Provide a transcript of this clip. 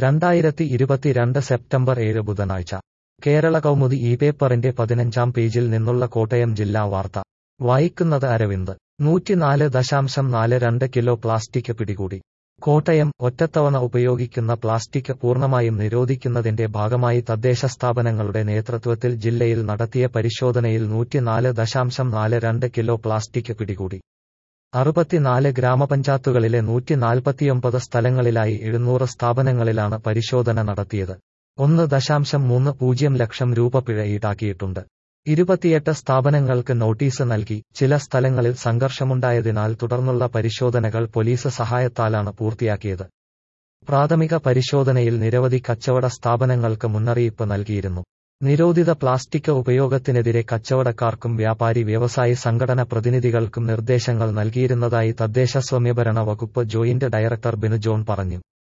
രണ്ടായിരത്തി ഇരുപത്തിരണ്ട് സെപ്റ്റംബർ ഏഴ് ബുധനാഴ്ച കേരള കൗമുദി ഈ പേപ്പറിന്റെ പതിനഞ്ചാം പേജിൽ നിന്നുള്ള കോട്ടയം ജില്ലാ വാർത്ത വായിക്കുന്നത് അരവിന്ദ് നൂറ്റിനാല് ദശാംശം നാല് രണ്ട് കിലോ പ്ലാസ്റ്റിക് പിടികൂടി കോട്ടയം ഒറ്റത്തവണ ഉപയോഗിക്കുന്ന പ്ലാസ്റ്റിക് പൂർണ്ണമായും നിരോധിക്കുന്നതിന്റെ ഭാഗമായി തദ്ദേശ സ്ഥാപനങ്ങളുടെ നേതൃത്വത്തിൽ ജില്ലയിൽ നടത്തിയ പരിശോധനയിൽ നൂറ്റിനാല് ദശാംശം നാല് രണ്ട് കിലോ പ്ലാസ്റ്റിക് പിടികൂടി അറുപത്തിനാല് ഗ്രാമപഞ്ചായത്തുകളിലെ നൂറ്റി നാൽപ്പത്തിയൊമ്പത് സ്ഥലങ്ങളിലായി എഴുന്നൂറ് സ്ഥാപനങ്ങളിലാണ് പരിശോധന നടത്തിയത് ഒന്ന് ദശാംശം മൂന്ന് പൂജ്യം ലക്ഷം രൂപ പിഴ ഈടാക്കിയിട്ടുണ്ട് ഇരുപത്തിയെട്ട് സ്ഥാപനങ്ങൾക്ക് നോട്ടീസ് നൽകി ചില സ്ഥലങ്ങളിൽ സംഘർഷമുണ്ടായതിനാൽ തുടർന്നുള്ള പരിശോധനകൾ പോലീസ് സഹായത്താലാണ് പൂർത്തിയാക്കിയത് പ്രാഥമിക പരിശോധനയിൽ നിരവധി കച്ചവട സ്ഥാപനങ്ങൾക്ക് മുന്നറിയിപ്പ് നൽകിയിരുന്നു നിരോധിത പ്ലാസ്റ്റിക് ഉപയോഗത്തിനെതിരെ കച്ചവടക്കാർക്കും വ്യാപാരി വ്യവസായി സംഘടന പ്രതിനിധികൾക്കും നിർദ്ദേശങ്ങൾ നൽകിയിരുന്നതായി തദ്ദേശ സ്വയംഭരണ വകുപ്പ് ജോയിന്റ് ഡയറക്ടർ ബിനു ജോൺ പറഞ്ഞു